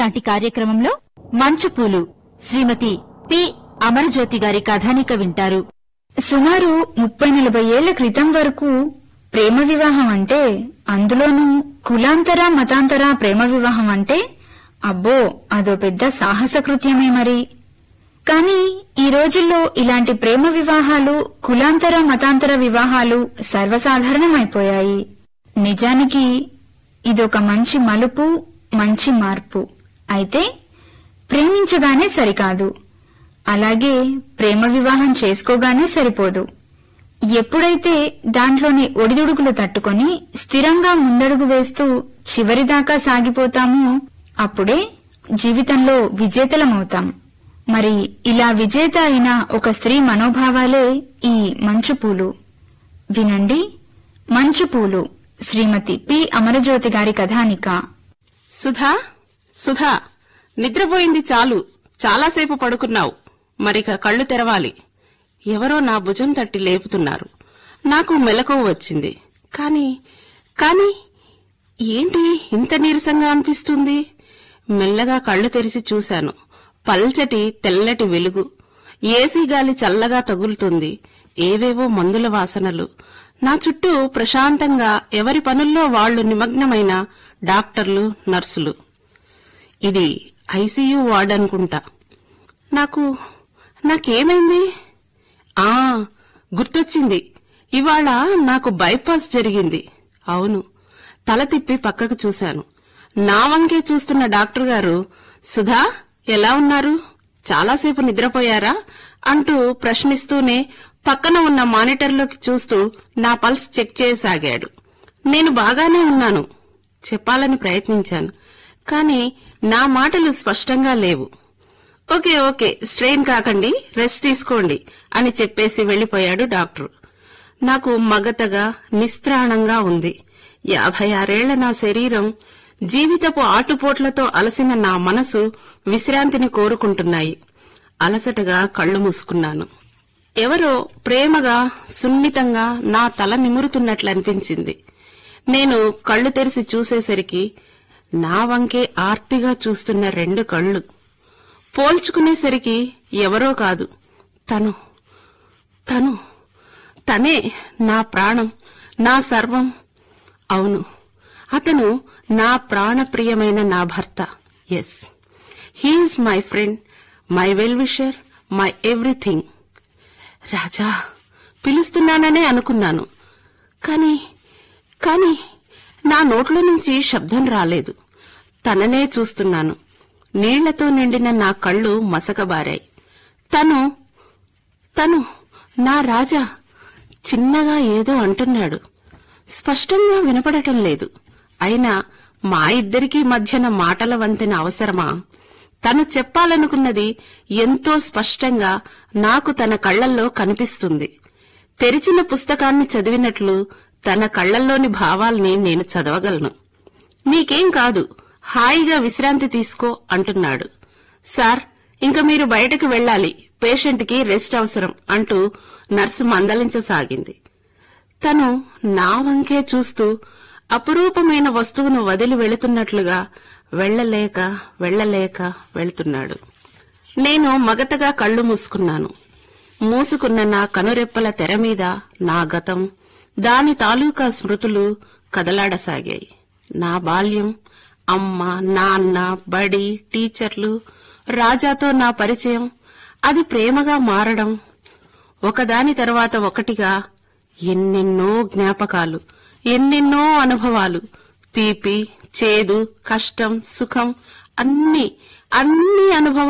ఈనాటి కార్యక్రమంలో మంచుపూలు శ్రీమతి పి అమరజ్యోతి గారి కథానిక వింటారు సుమారు ముప్పై నలభై ఏళ్ల క్రితం వరకు ప్రేమ వివాహం అంటే అందులోనూ కులాంతర మతాంతర ప్రేమ వివాహం అంటే అబ్బో అదో పెద్ద సాహస కృత్యమే మరి కానీ ఈ రోజుల్లో ఇలాంటి ప్రేమ వివాహాలు కులాంతర మతాంతర వివాహాలు సర్వసాధారణమైపోయాయి నిజానికి ఇదొక మంచి మలుపు మంచి మార్పు అయితే ప్రేమించగానే సరికాదు అలాగే ప్రేమ వివాహం చేసుకోగానే సరిపోదు ఎప్పుడైతే దాంట్లోని ఒడిదుడుకులు తట్టుకొని స్థిరంగా ముందడుగు వేస్తూ చివరిదాకా సాగిపోతామో అప్పుడే జీవితంలో విజేతలమవుతాం మరి ఇలా విజేత అయిన ఒక స్త్రీ మనోభావాలే ఈ మంచు పూలు వినండి మంచు పూలు శ్రీమతి పి అమరజ్యోతి గారి కథానిక సుధా సుధా నిద్రపోయింది చాలు చాలాసేపు పడుకున్నావు మరిక కళ్ళు తెరవాలి ఎవరో నా భుజం తట్టి లేపుతున్నారు నాకు మెలకువ వచ్చింది కాని కాని ఏంటి ఇంత నీరసంగా అనిపిస్తుంది మెల్లగా కళ్ళు తెరిచి చూశాను పల్చటి తెల్లటి వెలుగు ఏసీ గాలి చల్లగా తగులుతుంది ఏవేవో మందుల వాసనలు నా చుట్టూ ప్రశాంతంగా ఎవరి పనుల్లో వాళ్లు నిమగ్నమైన డాక్టర్లు నర్సులు ఇది ఐసీయూ వార్డ్ అనుకుంటా నాకు నాకేమైంది ఆ గుర్తొచ్చింది ఇవాళ నాకు బైపాస్ జరిగింది అవును తల తిప్పి పక్కకు చూశాను నా వంకే చూస్తున్న డాక్టర్ గారు సుధా ఎలా ఉన్నారు చాలాసేపు నిద్రపోయారా అంటూ ప్రశ్నిస్తూనే పక్కన ఉన్న మానిటర్లోకి చూస్తూ నా పల్స్ చెక్ చేయసాగాడు నేను బాగానే ఉన్నాను చెప్పాలని ప్రయత్నించాను కాని నా మాటలు స్పష్టంగా లేవు ఓకే ఓకే స్ట్రెయిన్ కాకండి రెస్ట్ తీసుకోండి అని చెప్పేసి వెళ్లిపోయాడు డాక్టర్ నాకు మగతగా నిస్త్రాణంగా ఉంది యాభై ఆరేళ్ల నా శరీరం జీవితపు ఆటుపోట్లతో అలసిన నా మనసు విశ్రాంతిని కోరుకుంటున్నాయి అలసటగా కళ్ళు మూసుకున్నాను ఎవరో ప్రేమగా సున్నితంగా నా తల నిమురుతున్నట్లనిపించింది నేను కళ్ళు తెరిచి చూసేసరికి నా వంకే ఆర్తిగా చూస్తున్న రెండు కళ్ళు పోల్చుకునేసరికి ఎవరో కాదు తను తను తనే నా ప్రాణం నా సర్వం అవును అతను నా ప్రాణప్రియమైన నా భర్త yes he is my friend my well wisher my everything Raja పిలుస్తున్నాననే అనుకున్నాను కాని కాని నా నోట్లో నుంచి శబ్దం రాలేదు తననే చూస్తున్నాను నీళ్లతో నిండిన నా కళ్ళు మసకబారాయి తను తను నా రాజా చిన్నగా ఏదో అంటున్నాడు స్పష్టంగా వినపడటం లేదు అయినా మా ఇద్దరికీ మధ్యన మాటల వంతెన అవసరమా తను చెప్పాలనుకున్నది ఎంతో స్పష్టంగా నాకు తన కళ్లల్లో కనిపిస్తుంది తెరిచిన పుస్తకాన్ని చదివినట్లు తన కళ్లల్లోని భావాల్ని నేను చదవగలను నీకేం కాదు హాయిగా విశ్రాంతి తీసుకో అంటున్నాడు సార్ ఇంక మీరు బయటకు వెళ్ళాలి పేషెంట్కి రెస్ట్ అవసరం అంటూ నర్సు మందలించసాగింది తను నా వంకే చూస్తూ అపురూపమైన వస్తువును వదిలి వెళుతున్నట్లుగా వెళ్ళలేక వెళ్ళలేక వెళ్తున్నాడు నేను మగతగా కళ్ళు మూసుకున్నాను మూసుకున్న నా కనురెప్పల తెర మీద నా గతం దాని తాలూకా స్మృతులు కదలాడసాగాయి నా బాల్యం అమ్మ నాన్న బడి టీచర్లు రాజాతో నా పరిచయం అది ప్రేమగా మారడం ఒకదాని తర్వాత ఒకటిగా ఎన్నెన్నో జ్ఞాపకాలు ఎన్నెన్నో అనుభవాలు తీపి చేదు కష్టం సుఖం అన్ని అన్ని అనుభవాలు